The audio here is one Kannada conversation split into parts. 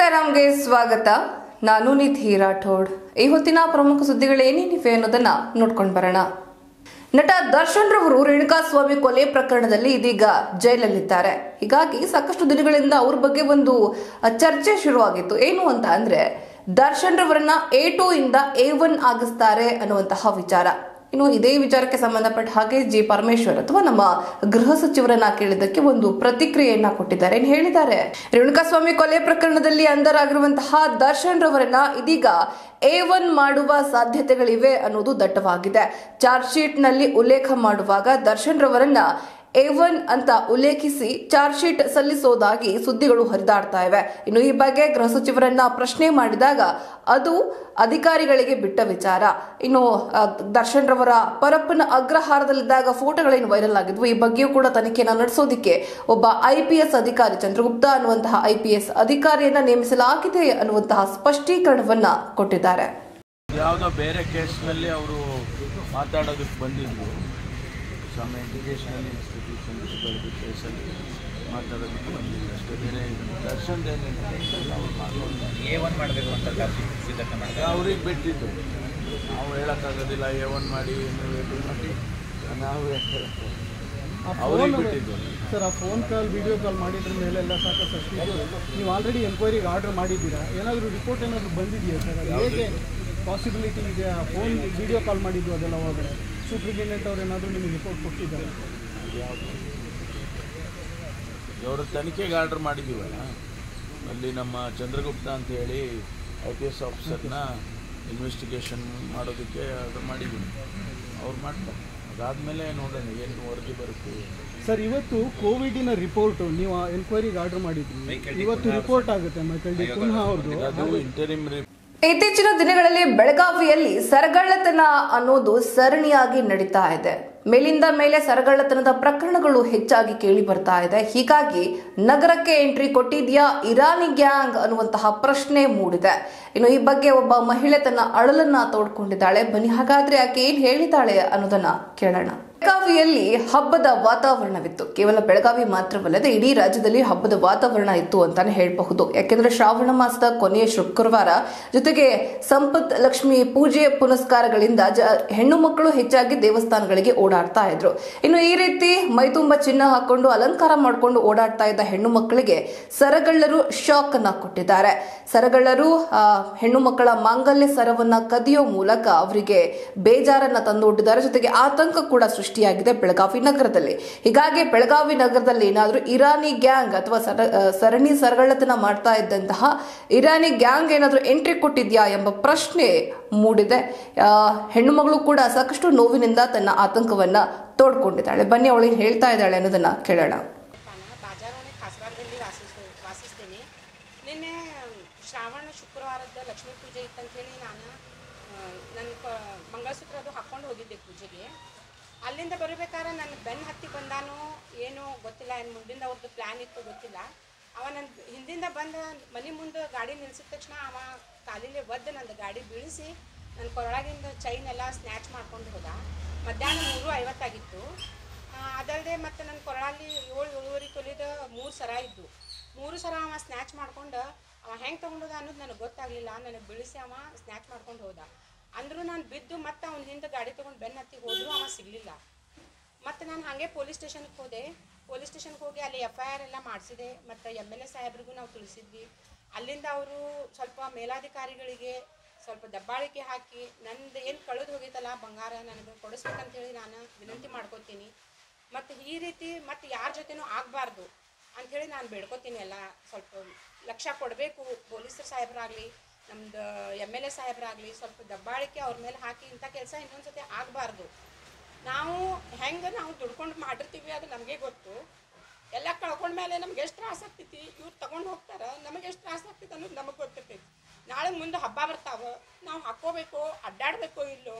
ರಾಮ್ಗೆ ಸ್ವಾಗತ ನಾನು ನಿಧಿ ರಾಠೋಡ್ ಈ ಹೊತ್ತಿನ ಪ್ರಮುಖ ಸುದ್ದಿಗಳೇನೇನಿವೆ ಅನ್ನೋದನ್ನ ನೋಡ್ಕೊಂಡು ಬರೋಣ ನಟ ದರ್ಶನ್ ರವರು ರೇಣುಕಾಸ್ವಾಮಿ ಕೊಲೆ ಪ್ರಕರಣದಲ್ಲಿ ಇದೀಗ ಜೈಲಲ್ಲಿದ್ದಾರೆ ಹೀಗಾಗಿ ಸಾಕಷ್ಟು ದಿನಗಳಿಂದ ಅವ್ರ ಬಗ್ಗೆ ಒಂದು ಅ, ಚರ್ಚೆ ಶುರುವಾಗಿತ್ತು ಏನು ಅಂತ ಅಂದ್ರೆ ದರ್ಶನ್ ರವರನ್ನ ಎ ಟೂ ಇಂದ ಎ ಒನ್ ಆಗಿಸ್ತಾರೆ ಅನ್ನುವಂತಹ ವಿಚಾರ ಇನ್ನು ಇದೇ ವಿಚಾರಕ್ಕೆ ಸಂಬಂಧಪಟ್ಟ ಹಾಗೆ ಜಿ ಪರಮೇಶ್ವರ್ ಅಥವಾ ನಮ್ಮ ಗೃಹ ಸಚಿವರನ್ನ ಕೇಳಿದ್ದಕ್ಕೆ ಒಂದು ಪ್ರತಿಕ್ರಿಯೆಯನ್ನ ಕೊಟ್ಟಿದ್ದಾರೆ ಏನ್ ಹೇಳಿದ್ದಾರೆ ರೇಣುಕಾಸ್ವಾಮಿ ಕೊಲೆ ಪ್ರಕರಣದಲ್ಲಿ ಅಂಧರಾಗಿರುವಂತಹ ದರ್ಶನ್ ರವರನ್ನ ಇದೀಗ ಎ ಒನ್ ಮಾಡುವ ಸಾಧ್ಯತೆಗಳಿವೆ ಅನ್ನೋದು ದಟ್ಟವಾಗಿದೆ ಚಾರ್ಜ್ ಶೀಟ್ ನಲ್ಲಿ ಉಲ್ಲೇಖ ಮಾಡುವಾಗ ದರ್ಶನ್ ರವರನ್ನ ಎ ಒನ್ ಅಂತ ಉಲ್ಲೇಖಿಸಿ ಚಾರ್ಜ್ ಶೀಟ್ ಸಲ್ಲಿಸೋದಾಗಿ ಸುದ್ದಿಗಳು ಹರಿದಾಡ್ತಾ ಇವೆ ಇನ್ನು ಈ ಬಗ್ಗೆ ಗೃಹ ಸಚಿವರನ್ನ ಪ್ರಶ್ನೆ ಮಾಡಿದಾಗ ಅದು ಅಧಿಕಾರಿಗಳಿಗೆ ಬಿಟ್ಟ ವಿಚಾರ ಇನ್ನು ಆ, ದರ್ಶನ್ ರವರ ಪರಪ್ಪನ ಅಗ್ರಹಾರದಲ್ಲಿದ್ದಾಗ ಫೋಟೋಗಳೇನು ವೈರಲ್ ಆಗಿದ್ವು ಈ ಬಗ್ಗೆಯೂ ಕೂಡ ತನಿಖೆಯನ್ನು ನಡೆಸೋದಿಕ್ಕೆ ಒಬ್ಬ ಐ ಪಿ ಎಸ್ ಅಧಿಕಾರಿ ಚಂದ್ರಗುಪ್ತ ಅನ್ನುವಂತಹ ಐ ಪಿ ಎಸ್ ಅಧಿಕಾರಿಯನ್ನ ನೇಮಿಸಲಾಗಿದೆ ಅನ್ನುವಂತಹ ಸ್ಪಷ್ಟೀಕರಣವನ್ನ ಕೊಟ್ಟಿದ್ದಾರೆ ಯಾವುದೋ ಬೇರೆ ಕೇಸ್ನಲ್ಲಿ ಅವರು ಮಾತಾಡೋದಕ್ಕೆ ಬಂದಿದ್ರು ಸಮ್ ಎಜುಕೇಷನಲ್ ಇನ್ಸ್ಟಿಟ್ಯೂಷನ್ಸ್ಗಳದ್ದು ಕೇಸಲ್ಲಿ ಮಾತಾಡೋದಕ್ಕೆ ಬಂದಿದ್ರು ಅಷ್ಟೇ ಬೇರೆ ದರ್ಶನದೇನಿಲ್ಲ ಅವ್ರು ಮಾಡ್ಕೊಂಡು ಎ ಒನ್ ಮಾಡಬೇಕು ಅಂತ ಟಾಪಿಕ್ ಸಿದ್ಧತೆ ಮಾಡಿದೆ ಅವ್ರಿಗೆ ಬಿಟ್ಟಿದ್ದು ನಾವು ಹೇಳೋಕ್ಕಾಗೋದಿಲ್ಲ ಎ ಒನ್ ಮಾಡಿ ನೀವು ಎ ಟು ಮಾಡಿ ನಾವು ಯಾಕೆ ಹೇಳಕ್ಕೆ? ಅವ್ರಿಗೆ ಬಿಟ್ಟಿದ್ದು ಸರ್ ಆ ಫೋನ್ ಕಾಲ್ ವಿಡಿಯೋ ಕಾಲ್ ಮಾಡಿದ್ರ ಮೇಲೆಲ್ಲ ಸಾಕಷ್ಟು ಅಷ್ಟಿದೆ ನೀವು ಆಲ್ರೆಡಿ ಎನ್ಕ್ವೈರಿಗೆ ಆರ್ಡರ್ ಮಾಡಿದ್ದೀರಾ ಏನಾದರೂ ರಿಪೋರ್ಟ್ ಏನಾದರೂ ಬಂದಿದೆಯಾ ಸರ್ ಅದು ಹೇಗೆ ಪಾಸಿಬಿಲಿಟಿ ಇದೆ ಆ ಫೋನ್ ವಿಡಿಯೋ ಕಾಲ್ ಮಾಡಿದ್ದು ಅದೆಲ್ಲ ಹೋದರೆ ಸೂಪ್ರಿಟೆಂಡೆಂಟ್ ಅವ್ರು ಏನಾದರೂ ನಿಮಗೆ ರಿಪೋರ್ಟ್ ಕೊಟ್ಟಿದ್ದಾರೆ ಇವರು ತನಿಖೆಗೆ ಆರ್ಡರ್ ಮಾಡಿದ್ದೀವಲ್ಲ ಅಲ್ಲಿ ನಮ್ಮ ಚಂದ್ರಗುಪ್ತ ಅಂತ ಹೇಳಿ ಐ ಪಿ ಎಸ್ ಆಫೀಸರ್ನ ಇನ್ವೆಸ್ಟಿಗೇಷನ್ ಮಾಡೋದಕ್ಕೆ ಆರ್ಡರ್ ಮಾಡಿದ್ದೀನಿ ಅವ್ರು ಮಾಡ್ತಾರೆ ಅದಾದಮೇಲೆ ನೋಡೋಣ ಏನು ವರದಿ ಬರುತ್ತೆ ಸರ್ ಇವತ್ತು ಕೋವಿಡಿನ ರಿಪೋರ್ಟು ನೀವು ಎನ್ಕ್ವೈರಿಗೆ ಆರ್ಡರ್ ಮಾಡಿದ್ರಿ ಇವತ್ತು ರಿಪೋರ್ಟ್ ಆಗುತ್ತೆ ಮೈಕಲ್ ಡಿ ಪುನಃ ಅವ್ರದ್ದು ಅದು ಇಂಟರಿಮ್ ರಿ ಇತ್ತೀಚಿನ ದಿನಗಳಲ್ಲಿ ಬೆಳಗಾವಿಯಲ್ಲಿ ಸರಗಳ್ಳತನ ಅನ್ನೋದು ಸರಣಿಯಾಗಿ ನಡೀತಾ ಇದೆ ಮೇಲಿಂದ ಮೇಲೆ ಸರಗಳ್ಳತನದ ಪ್ರಕರಣಗಳು ಹೆಚ್ಚಾಗಿ ಕೇಳಿ ಬರ್ತಾ ಇದೆ ಹೀಗಾಗಿ ನಗರಕ್ಕೆ ಎಂಟ್ರಿ ಕೊಟ್ಟಿದ್ಯಾ ಇರಾನಿ ಗ್ಯಾಂಗ್ ಅನ್ನುವಂತಹ ಪ್ರಶ್ನೆ ಮೂಡಿದೆ ಇನ್ನು ಈ ಬಗ್ಗೆ ಒಬ್ಬ ಮಹಿಳೆ ತನ್ನ ಅಳಲನ್ನ ತೋಡ್ಕೊಂಡಿದ್ದಾಳೆ ಬನ್ನಿ ಹಾಗಾದ್ರೆ ಆಕೆ ಏನ್ ಹೇಳಿದ್ದಾಳೆ ಅನ್ನೋದನ್ನ ಕೇಳೋಣ ಬೆಳಗಾವಿಯಲ್ಲಿ ಹಬ್ಬದ ವಾತಾವರಣವಿತ್ತು ಕೇವಲ ಬೆಳಗಾವಿ ಮಾತ್ರವಲ್ಲದೆ ಇಡೀ ರಾಜ್ಯದಲ್ಲಿ ಹಬ್ಬದ ವಾತಾವರಣ ಇತ್ತು ಅಂತಾನೆ ಹೇಳಬಹುದು ಯಾಕೆಂದ್ರೆ ಶ್ರಾವಣ ಮಾಸದ ಕೊನೆಯ ಶುಕ್ರವಾರ ಜೊತೆಗೆ ಸಂಪತ್ ಲಕ್ಷ್ಮಿ ಪೂಜೆ ಪುನಸ್ಕಾರಗಳಿಂದ ಜ ಹೆಣ್ಣು ಮಕ್ಕಳು ಹೆಚ್ಚಾಗಿ ದೇವಸ್ಥಾನಗಳಿಗೆ ಓಡಾಡ್ತಾ ಇದ್ರು ಇನ್ನು ಈ ರೀತಿ ಮೈತುಂಬ ಚಿನ್ನ ಹಾಕೊಂಡು ಅಲಂಕಾರ ಮಾಡಿಕೊಂಡು ಓಡಾಡ್ತಾ ಇದ್ದ ಹೆಣ್ಣು ಮಕ್ಕಳಿಗೆ ಸರಗಳ್ಳರು ಶಾಕ್ ಅನ್ನ ಕೊಟ್ಟಿದ್ದಾರೆ ಸರಗಳ್ಳರು ಆ, ಹೆಣ್ಣು ಮಕ್ಕಳ ಮಾಂಗಲ್ಯ ಸರವನ್ನ ಕದಿಯೋ ಮೂಲಕ ಅವರಿಗೆ ಬೇಜಾರನ್ನ ತಂದೊಡ್ಡಿದ್ದಾರೆ ಜೊತೆಗೆ ಆತಂಕ ಕೂಡ ಸೃಷ್ಟಿಯಾಗಿದೆ ಬೆಳಗಾವಿ ನಗರದಲ್ಲಿ ಹೀಗಾಗಿ ಬೆಳಗಾವಿ ನಗರದಲ್ಲಿ ಏನಾದರೂ ಇರಾನಿ ಗ್ಯಾಂಗ್ ಅಥವಾ ಸರ ಆ, ಸರಣಿ ಸರಗಳ್ಳತನ ಮಾಡ್ತಾ ಇದ್ದಂತಹ ಇರಾನಿ ಗ್ಯಾಂಗ್ ಏನಾದರೂ ಎಂಟ್ರಿ ಕೊಟ್ಟಿದ್ಯಾ ಎಂಬ ಪ್ರಶ್ನೆ ಮೂಡಿದೆ ಆ, ಹೆಣ್ಣು ಮಗಳು ಕೂಡ ಸಾಕಷ್ಟು ನೋವಿನಿಂದ ತನ್ನ ಆತಂಕವನ್ನ ತೋಡ್ಕೊಂಡಿದ್ದಾಳೆ ಬನ್ನಿ ಅವಳು ಏನ್ ಹೇಳ್ತಾ ಇದ್ದಾಳೆ ಅನ್ನೋದನ್ನ ಕೇಳೋಣ ನಾನು ಬಾಜಾರವಣೆ ಕಾಸರವಾಡದಲ್ಲಿ ವಾಸಿಸ್ ವಾಸಿಸ್ತೀನಿ ನಿನ್ನೆ ಶ್ರಾವಣ ಶುಕ್ರವಾರದ ಲಕ್ಷ್ಮೀ ಪೂಜೆ ಇತ್ತಂತೇಳಿ ನಾನು ನನ್ನ ಮಂಗಳಸೂತ್ರ ಅದು ಹಾಕ್ಕೊಂಡು ಹೋಗಿದ್ದೆ ಪೂಜೆಗೆ ಅಲ್ಲಿಂದ ಬರಬೇಕಾದ್ರೆ ನನ್ನ ಬೆನ್ನು ಹತ್ತಿ ಬಂದಾನು ಏನು ಗೊತ್ತಿಲ್ಲ ಏನು ಮುಂದಿಂದ ಅವ್ರದ್ದು ಪ್ಲ್ಯಾನ್ ಇತ್ತು ಗೊತ್ತಿಲ್ಲ ಅವ ನನ್ನ ಹಿಂದಿಂದ ಬಂದ ಮನೆ ಮುಂದೆ ಗಾಡಿ ನಿಲ್ಸಿದ ತಕ್ಷಣ ಅವ ಕಾಲಿಲೆ ಒದ್ದು ನಂದು ಗಾಡಿ ಬೀಳಿಸಿ ನನ್ನ ಕೊರಳಾಗಿಂದ ಚೈನ್ ಎಲ್ಲ ಸ್ನ್ಯಾಚ್ ಮಾಡ್ಕೊಂಡು ಹೋದ ಮಧ್ಯಾಹ್ನ ಮೂರು ಐವತ್ತಾಗಿತ್ತು ಆ, ಅದಲ್ಲದೆ ಮತ್ತು ನನ್ನ ಕೊರಳಲ್ಲಿ ಏಳು ಏಳುವರೆ ತೊಲಿದ ಮೂರು ಸರ ಇದ್ದು ಮೂರು ಸರ ಅವ ಸ್ನ್ಯಾಚ್ ಮಾಡ್ಕೊಂಡು ಅವ ಹೆಂಗೆ ತೊಗೊಂಡೋದ ಅನ್ನೋದು ನನಗೆ ಗೊತ್ತಾಗಲಿಲ್ಲ ನನಗೆ ಬೀಳಿಸಿ ಅವ ಸ್ನ್ಯಾಚ್ ಮಾಡ್ಕೊಂಡು ಹೋದ ಅಂದರೂ ನಾನು ಬಿದ್ದು ಮತ್ತೆ ಅವ್ನ ಹಿಂದೆ ಗಾಡಿ ತೊಗೊಂಡು ಬೆನ್ನ ಹತ್ತಿ ಹೋದರೂ ಅವ ಸಿಗಲಿಲ್ಲ ಮತ್ತು ನಾನು ಹಾಗೆ ಪೊಲೀಸ್ ಸ್ಟೇಷನ್ಗೆ ಹೋದೆ ಪೊಲೀಸ್ ಸ್ಟೇಷನ್ಗೆ ಹೋಗಿ ಅಲ್ಲಿ ಎಫ್ ಐ ಆರ್ ಎಲ್ಲ ಮಾಡಿಸಿದೆ ಮತ್ತು ಎಮ್ ಎಲ್ ಎ ಸಾಹೇಬ್ರಿಗೂ ನಾವು ತಿಳಿಸಿದ್ವಿ ಅಲ್ಲಿಂದ ಅವರು ಸ್ವಲ್ಪ ಮೇಲಾಧಿಕಾರಿಗಳಿಗೆ ಸ್ವಲ್ಪ ದಬ್ಬಾಳಿಕೆ ಹಾಕಿ ನಂದು ಏನು ಕಳೆದು ಹೋಗೈತಲ್ಲ ಬಂಗಾರ ನನಗೆ ಕೊಡಿಸ್ಬೇಕಂತೇಳಿ ನಾನು ವಿನಂತಿ ಮಾಡ್ಕೊತೀನಿ ಮತ್ತು ಈ ರೀತಿ ಮತ್ತು ಯಾರ ಜೊತೆನೂ ಆಗಬಾರ್ದು ಅಂಥೇಳಿ ನಾನು ಬೇಡ್ಕೊತೀನಿ ಎಲ್ಲ ಸ್ವಲ್ಪ ಲಕ್ಷ್ಯ ಕೊಡಬೇಕು ಪೊಲೀಸರು ಸಾಹೇಬರಾಗಲಿ ನಮ್ದು ಎಮ್ ಎಲ್ ಎ ಸಾಹೇಬರಾಗಲಿ ಸ್ವಲ್ಪ ದಬ್ಬಾಳಿಕೆ ಅವ್ರ ಮೇಲೆ ಹಾಕಿ ಇಂಥ ಕೆಲಸ ಇನ್ನೊಂದು ಸತಿ ಆಗಬಾರ್ದು ನಾವು ಹೆಂಗೆ ನಾವು ದುಡ್ಕೊಂಡು ಮಾಡಿರ್ತೀವಿ ಅದು ನಮಗೆ ಗೊತ್ತು ಎಲ್ಲ ಕಳ್ಕೊಂಡ ಮೇಲೆ ನಮ್ಗೆ ಎಷ್ಟು ತ್ರಾಸ ಆಗ್ತೈತಿ ಇವ್ರು ತಗೊಂಡು ಹೋಗ್ತಾರೆ ನಮಗೆ ಎಷ್ಟು ತ್ರಾಸ ಆಗ್ತೈತಿ ಅನ್ನೋದು ನಮಗೆ ಗೊತ್ತಿರ್ತೈತಿ ನಾಳೆ ಮುಂದೆ ಹಬ್ಬ ಬರ್ತಾವ ನಾವು ಹಾಕ್ಕೋಬೇಕು ಅಡ್ಡಾಡಬೇಕೋ ಇಲ್ಲೋ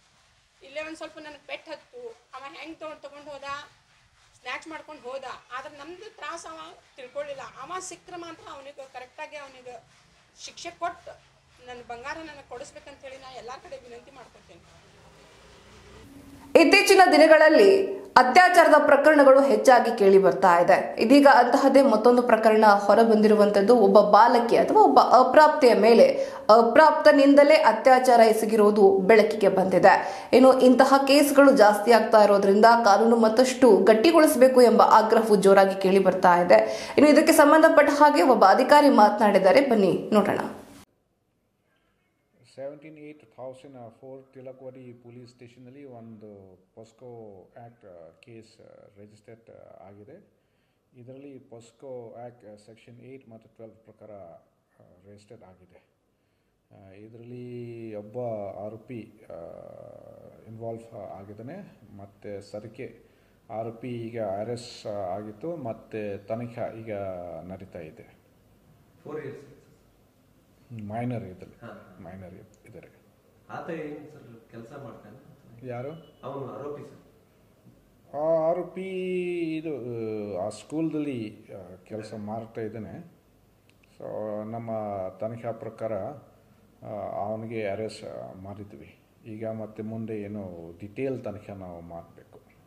ಇಲ್ಲೇ ಒಂದು ಸ್ವಲ್ಪ ನನಗೆ ಪೆಟ್ಟು ಹತ್ತು ಅವ ಹೆಂಗೆ ತೊಗೊಂಡು ತೊಗೊಂಡು ಹೋದ ಸ್ನ್ಯಾಚ್ ಮಾಡ್ಕೊಂಡು ಹೋದ ಆದ್ರೆ ನಮ್ದು ತ್ರಾಸ ಅವ ತಿಳ್ಕೊಳ್ಳಿಲ್ಲ ಅವ ಸಿಕ್ಕರೆ ಮಾತ್ರ ಅವನಿಗೆ ಕರೆಕ್ಟಾಗಿ ಅವನಿಗೆ ಶಿಕ್ಷೆ ಕೊಟ್ಟು ನನ್ನ ಬಂಗಾರ ನನಗೆ ಕೊಡಿಸ್ಬೇಕಂತೇಳಿ ನಾ ಎಲ್ಲ ಕಡೆ ವಿನಂತಿ ಮಾಡ್ಕೊತೀನಿ ಇತ್ತೀಚಿನ ದಿನಗಳಲ್ಲಿ ಅತ್ಯಾಚಾರದ ಪ್ರಕರಣಗಳು ಹೆಚ್ಚಾಗಿ ಕೇಳಿ ಬರ್ತಾ ಇದೆ ಇದೀಗ ಅಂತಹದ್ದೇ ಮತ್ತೊಂದು ಪ್ರಕರಣ ಹೊರಬಂದಿರುವಂತದ್ದು ಒಬ್ಬ ಬಾಲಕಿ ಅಥವಾ ಒಬ್ಬ ಅಪ್ರಾಪ್ತೆಯ ಮೇಲೆ ಅಪ್ರಾಪ್ತನಿಂದಲೇ ಅತ್ಯಾಚಾರ ಎಸಗಿರುವುದು ಬೆಳಕಿಗೆ ಬಂದಿದೆ ಇನ್ನು ಇಂತಹ ಕೇಸ್ಗಳು ಜಾಸ್ತಿ ಆಗ್ತಾ ಇರೋದ್ರಿಂದ ಕಾನೂನು ಮತ್ತಷ್ಟು ಗಟ್ಟಿಗೊಳಿಸಬೇಕು ಎಂಬ ಆಗ್ರಹವು ಜೋರಾಗಿ ಕೇಳಿ ಬರ್ತಾ ಇದೆ ಇನ್ನು ಇದಕ್ಕೆ ಸಂಬಂಧಪಟ್ಟ ಹಾಗೆ ಒಬ್ಬ ಅಧಿಕಾರಿ ಮಾತನಾಡಿದ್ದಾರೆ ಬನ್ನಿ ನೋಡೋಣ seventeen eight thousand four Tilakwadi police ಸ್ಟೇಷನಲ್ಲಿ ಒಂದು ಪೊಸ್ಕೋ ಆ್ಯಕ್ಟ್ ಕೇಸ್ ರಿಜಿಸ್ಟರ್ಡ್ ಆಗಿದೆ ಇದರಲ್ಲಿ ಪೊಸ್ಕೋ ಆ್ಯಕ್ಟ್ ಸೆಕ್ಷನ್ ಏಯ್ಟ್ ಮತ್ತು ಟ್ವೆಲ್ವ್ ಪ್ರಕಾರ ರಿಜಿಸ್ಟರ್ಡ್ ಆಗಿದೆ ಇದರಲ್ಲಿ ಒಬ್ಬ ಆರೋಪಿ ಇನ್ವಾಲ್ವ್ ಆಗಿದ್ದಾನೆ ಮತ್ತು ಸರಿಕೆ ಆರೋಪಿ ಈಗ ಅರೆಸ್ಟ್ ಆಗಿತ್ತು ಮತ್ತು ತನಿಖೆ ಈಗ ನಡೀತಾ ಇದೆ ಫೋರ್ ಇಯರ್ಸ್ ಮೈನರ್ ಇದ್ದಲ್ಲಿ ಮೈನರ್ ಇದ್ದಾರೆ ಆತ ಏನು ಸರ್ ಕೆಲಸ ಮಾಡ್ತಾನೆ ಯಾರು ಅವನು ಆರೋಪಿ ಸರ್ ಆ ಆರೋಪಿ ಇದು ಆ ಸ್ಕೂಲ್ದಲ್ಲಿ ಕೆಲಸ ಮಾಡ್ತಾ ಇದ್ದಾನೆ ಸೊ ನಮ್ಮ ತನಿಖಾ ಪ್ರಕಾರ ಅವನಿಗೆ ಅರೆಸ್ಟ್ ಮಾಡಿದ್ವಿ ಈಗ ಮತ್ತೆ ಮುಂದೆ ಏನು ಡಿಟೇಲ್ ತನಿಖೆ ನಾವು ಮಾಡಬೇಕು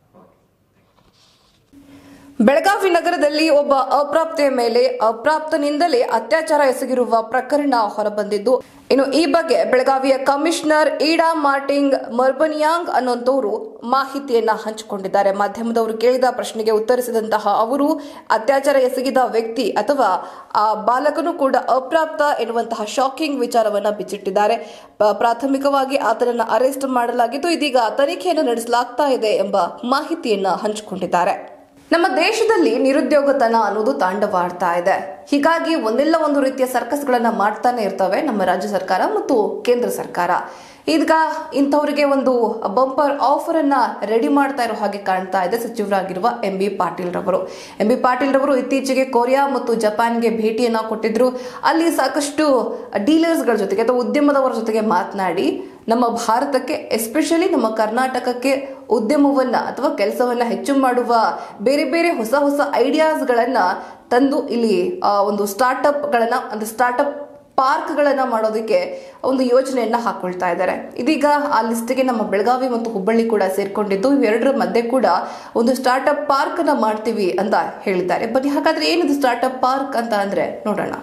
ಬೆಳಗಾವಿ ನಗರದಲ್ಲಿ ಒಬ್ಬ ಅಪ್ರಾಪ್ತೆಯ ಮೇಲೆ ಅಪ್ರಾಪ್ತನಿಂದಲೇ ಅತ್ಯಾಚಾರ ಎಸಗಿರುವ ಪ್ರಕರಣ ಹೊರಬಂದಿದ್ದು ಇನ್ನು ಈ ಬಗ್ಗೆ ಬೆಳಗಾವಿಯ ಕಮಿಷನರ್ ಈಡಾ ಮಾರ್ಟಿಂಗ್ ಮರ್ಬನಿಯಾಂಗ್ ಅನ್ನುವಂತವರು ಮಾಹಿತಿಯನ್ನ ಹಂಚಿಕೊಂಡಿದ್ದಾರೆ ಮಾಧ್ಯಮದವರು ಕೇಳಿದ ಪ್ರಶ್ನೆಗೆ ಉತ್ತರಿಸಿದಂತಹ ಅವರು ಅತ್ಯಾಚಾರ ಎಸಗಿದ ವ್ಯಕ್ತಿ ಅಥವಾ ಆ ಬಾಲಕನು ಕೂಡ ಅಪ್ರಾಪ್ತ ಎನ್ನುವಂತಹ ಶಾಕಿಂಗ್ ವಿಚಾರವನ್ನ ಬಿಚ್ಚಿಟ್ಟಿದ್ದಾರೆ ಪ- ಪ್ರಾಥಮಿಕವಾಗಿ ಆತನನ್ನ ಅರೆಸ್ಟ್ ಮಾಡಲಾಗಿದ್ದು ಇದೀಗ ತನಿಖೆಯನ್ನು ನಡೆಸಲಾಗ್ತಾ ಇದೆ ಎಂಬ ಮಾಹಿತಿಯನ್ನ ಹಂಚಿಕೊಂಡಿದ್ದಾರೆ ನಮ್ಮ ದೇಶದಲ್ಲಿ ನಿರುದ್ಯೋಗತನ ಅನ್ನೋದು ತಾಂಡವಾಡ್ತಾ ಇದೆ ಹೀಗಾಗಿ ಒಂದಿಲ್ಲ ಒಂದು ರೀತಿಯ ಸರ್ಕಸ್ಗಳನ್ನ ಮಾಡ್ತಾನೆ ಇರ್ತವೆ ನಮ್ಮ ರಾಜ್ಯ ಸರ್ಕಾರ ಮತ್ತು ಕೇಂದ್ರ ಸರ್ಕಾರ ಈಗ ಇಂಥವರಿಗೆ ಒಂದು ಬಂಪರ್ ಆಫರ್ ಅನ್ನ ರೆಡಿ ಮಾಡ್ತಾ ಇರೋ ಹಾಗೆ ಕಾಣ್ತಾ ಇದೆ ಸಚಿವರಾಗಿರುವ ಎಂ ಬಿ ಪಾಟೀಲ್ ರವರು ಎಂ ಬಿ ಪಾಟೀಲ್ ರವರು ಇತ್ತೀಚೆಗೆ ಕೊರಿಯಾ ಮತ್ತು ಜಪಾನ್ಗೆ ಭೇಟಿಯನ್ನ ಕೊಟ್ಟಿದ್ರು ಅಲ್ಲಿ ಸಾಕಷ್ಟು ಡೀಲರ್ಸ್ಗಳ ಜೊತೆಗೆ ಅಥವಾ ಉದ್ಯಮದವರ ಜೊತೆಗೆ ಮಾತನಾಡಿ ನಮ್ಮ ಭಾರತಕ್ಕೆ ಎಸ್ಪೆಷಲಿ ನಮ್ಮ ಕರ್ನಾಟಕಕ್ಕೆ ಉದ್ಯಮವನ್ನ ಅಥವಾ ಕೆಲಸವನ್ನ ಹೆಚ್ಚು ಮಾಡುವ ಬೇರೆ ಬೇರೆ ಹೊಸ ಹೊಸ ಐಡಿಯಾಸ್ಗಳನ್ನ ತಂದು ಇಲ್ಲಿ ಆ, ಒಂದು ಸ್ಟಾರ್ಟ್ಅಪ್ಗಳನ್ನ ಅಂದ್ರೆ ಸ್ಟಾರ್ಟ್ಅಪ್ ಪಾರ್ಕ್ಗಳನ್ನ ಮಾಡೋದಕ್ಕೆ ಒಂದು ಯೋಜನೆಯನ್ನ ಹಾಕೊಳ್ತಾ ಇದ್ದಾರೆ ಇದೀಗ ಆ ಲಿಸ್ಟ್ಗೆ ನಮ್ಮ ಬೆಳಗಾವಿ ಮತ್ತು ಹುಬ್ಬಳ್ಳಿ ಕೂಡ ಸೇರ್ಕೊಂಡಿದ್ದು ಇವೆರಡರ ಮಧ್ಯೆ ಕೂಡ ಒಂದು ಸ್ಟಾರ್ಟ್ಅಪ್ ಪಾರ್ಕ್ ಅನ್ನ ಮಾಡ್ತೀವಿ ಅಂತ ಹೇಳಿದ್ದಾರೆ ಬನ್ನಿ ಹಾಗಾದ್ರೆ ಏನಿದು ಸ್ಟಾರ್ಟ್ಅಪ್ ಪಾರ್ಕ್ ಅಂತ ಅಂದ್ರೆ ನೋಡೋಣ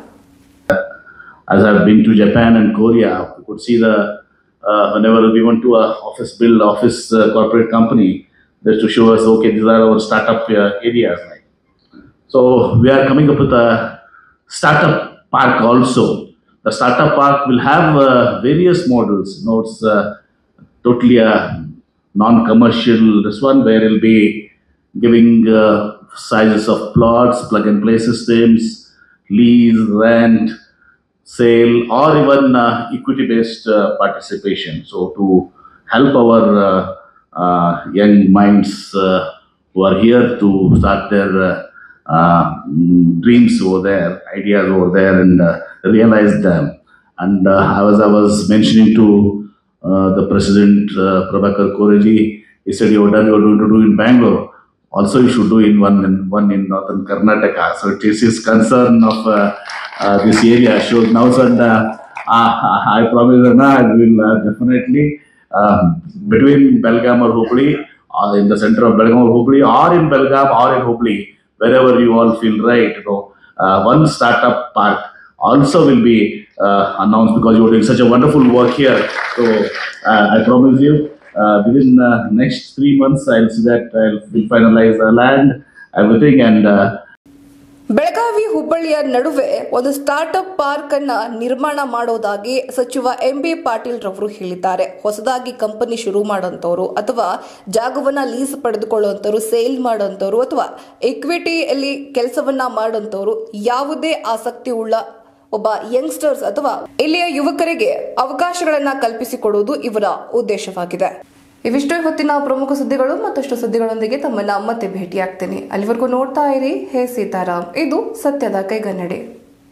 as I've been to Japan and Korea, you could see the uh, whenever we went to a office build office uh, corporate company, just to show us okay these are our startup uh, areas. Like. So we are coming up with a startup park also. The startup park will have uh, various models. You know, it's uh, totally a non-commercial. This one where it'll be giving uh, sizes of plots, plug-and-play systems, lease, rent, sale, or even uh, equity-based uh, participation. So to help our uh, uh, young minds uh, who are here to start their uh, uh, mm, dreams over there, ideas over there, and uh, realize them. And uh, I was I was mentioning to uh, the president uh, Prabhakar Koreji, he said, "You done you're going to do in Bangalore." Also, you should do in one in one in northern Karnataka. So it is his concern of uh, uh, this area. So now, sir, uh, uh, I promise that I will uh, definitely um, between Belgaum or Hubli, or in the center of Belgaum or Hubli, or in Belgaum or in Hubli, wherever you all feel right, you know, uh, one startup park also will be uh, announced because you're doing such a wonderful work here. So uh, I promise you, uh, within uh, next three months, I'll see that I'll we'll finalize the land, everything, and uh, Belagavi ಹುಬ್ಬಳ್ಳಿಯ ನಡುವೆ ಒಂದು ಸ್ಟಾರ್ಟ್ಅಪ್ ಪಾರ್ಕ್ ಅನ್ನ ನಿರ್ಮಾಣ ಮಾಡೋದಾಗಿ ಸಚಿವ ಎಂ ಬಿ ಪಾಟೀಲ್ ರವರು ಹೇಳಿದ್ದಾರೆ ಹೊಸದಾಗಿ ಕಂಪನಿ ಶುರು ಮಾಡೋಂಥವ್ರು ಅಥವಾ ಜಾಗವನ್ನ ಲೀಸ್ ಪಡೆದುಕೊಳ್ಳುವಂಥವ್ರು ಸೇಲ್ ಮಾಡೋಂಥವ್ರು ಅಥವಾ ಇಕ್ವಿಟಿಯಲ್ಲಿ ಕೆಲಸವನ್ನ ಮಾಡೋಂಥವ್ರು ಯಾವುದೇ ಆಸಕ್ತಿ ಉಳ್ಳ ಒಬ್ಬ ಯಂಗ್ಸ್ಟರ್ಸ್ ಅಥವಾ ಇಲ್ಲಿಯ ಯುವಕರಿಗೆ ಅವಕಾಶಗಳನ್ನ ಕಲ್ಪಿಸಿಕೊಡುವುದು ಇವರ ಉದ್ದೇಶವಾಗಿದೆ ಇವಿಷ್ಟು ಹೊತ್ತಿನ ಪ್ರಮುಖ ಸುದ್ದಿಗಳು ಮತ್ತಷ್ಟು ಸುದ್ದಿಗಳೊಂದಿಗೆ ತಮ್ಮನ್ನ ಮತ್ತೆ ಭೇಟಿಯಾಗ್ತೀನಿ ಅಲ್ಲಿವರೆಗೂ ನೋಡ್ತಾ ಇರಿ ಹೇ ಸೀತಾರಾಮ್ ಇದು ಸತ್ಯದ ಕೈಗನ್ನಡಿ